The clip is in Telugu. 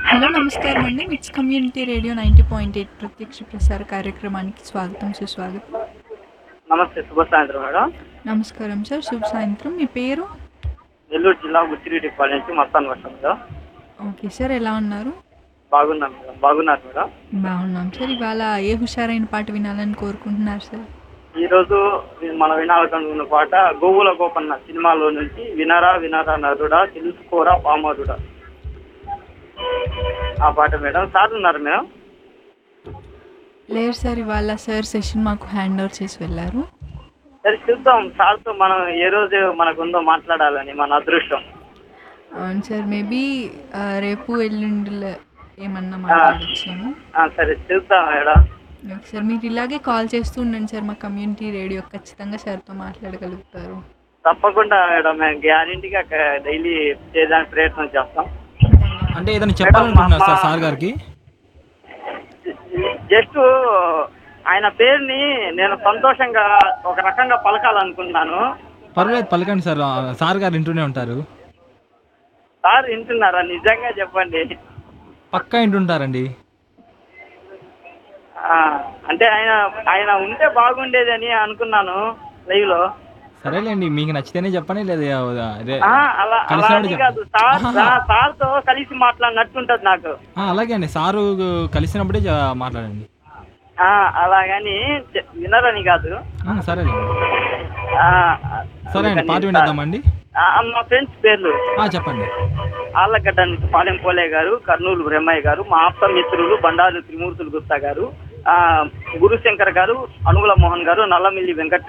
హలో నమస్కారం అండి MITS community radio ninety point eight ప్రత్యక్ష ప్రసార కార్యక్రమానికి స్వాగతం సుస్వాగతం నమస్తే శుభ సాయంత్రం మేడం నమస్కారం సార్ శుభ సాయంత్రం మీ పేరు నెల్లూరు జిల్లా ఉచ్చిరెడ్డిపాలెం నుంచి మస్తాన్ వర్షం మేడం ఓకే సార్ ఎలా ఉన్నారు బాగున్నాం మేడం బాగున్నారు మేడం బాగున్నాం సార్ ఇవాళ ఏ హుషారైన పాట వినాలని కోరుకుంటున్నారు సార్ ఈరోజు మనం వినాలనుకున్న పాట గోవుల గోపన్న సినిమాలో నుంచి వినరా వినరా నరుడా తెలుసుకోరా పామరుడా ఆ పాట మేడం సార్ ఉన్నారు మేడం లేదు సార్ ఇవాళ సార్ సెషన్ మాకు హ్యాండ్ ఓవర్ చేసి వెళ్ళారు సరే చూద్దాం సార్తో మనం ఏ రోజు మనకు ఉందో మాట్లాడాలని మన అదృష్టం అవును సార్ మేబీ రేపు ఎల్లుండిలో ఏమన్నా మాట్లాడచ్చేమో ఆ, సరే చూద్దాం మేడం ఓకే సార్ మీరు ఇలాగే కాల్ చేస్తూ ఉండండి సార్ మా కమ్యూనిటీ రేడియో ఖచ్చితంగా సార్తో మాట్లాడగలుగుతారు తప్పకుండా మేడం మేము గ్యారంటీగా డైలీ చేయడానికి ప్రయత్నం చేస్తాం అంటే ఏదైనా చెప్పాలనుకుంటున్నారు సార్ సార్ గారికి జస్ట్ ఆయన పేరుని నేను సంతోషంగా ఒక రకంగా పలకాలనుకున్నాను పర్వాలేదు పలకండి సార్ ఆ, సార్ గారు వింటూనే ఉంటారు సార్ వింటున్నారా నిజంగా చెప్పండి పక్కా వింటుంటారండి ఆ, అంటే ఆయన ఆయన ఉంటే బాగుండేదని అనుకున్నాను లైవ్ లో సరేలేండి మీకు నచ్చితేనే చెప్పండి లేదా అదే ఆ, అలా అలా కలిసినప్పుడు అని చెప్పండి. కాదు సార్ ఆహా. ఆ, సార్తో కలిసి మాట్లాడినట్టుంటది నాకు ఆ, అలాగే అండి సారు కలిసినప్పుడే జ- మాట్లాడండి ఆ, అలాగని చె- వినరని కాదు ఆ, సరేలేండి ఆ, సరే అండి అందుకని పాట వినేద్దామండి ఆ, మా ఫ్రెండ్స్ పేర్లు ఆ, చెప్పండి ఆళ్ళగడ్డ నుంచి పాలెం పోలే గారు కర్నూలు బ్రహ్మయ్య గారు మా ఆప్త మిత్రులు బండారు త్రిమూర్తులు గుప్తా గారు ఆ, గురుశంకర్ గారు అనుగుల మోహన్ గారు నల్లమిల్లి వెంకట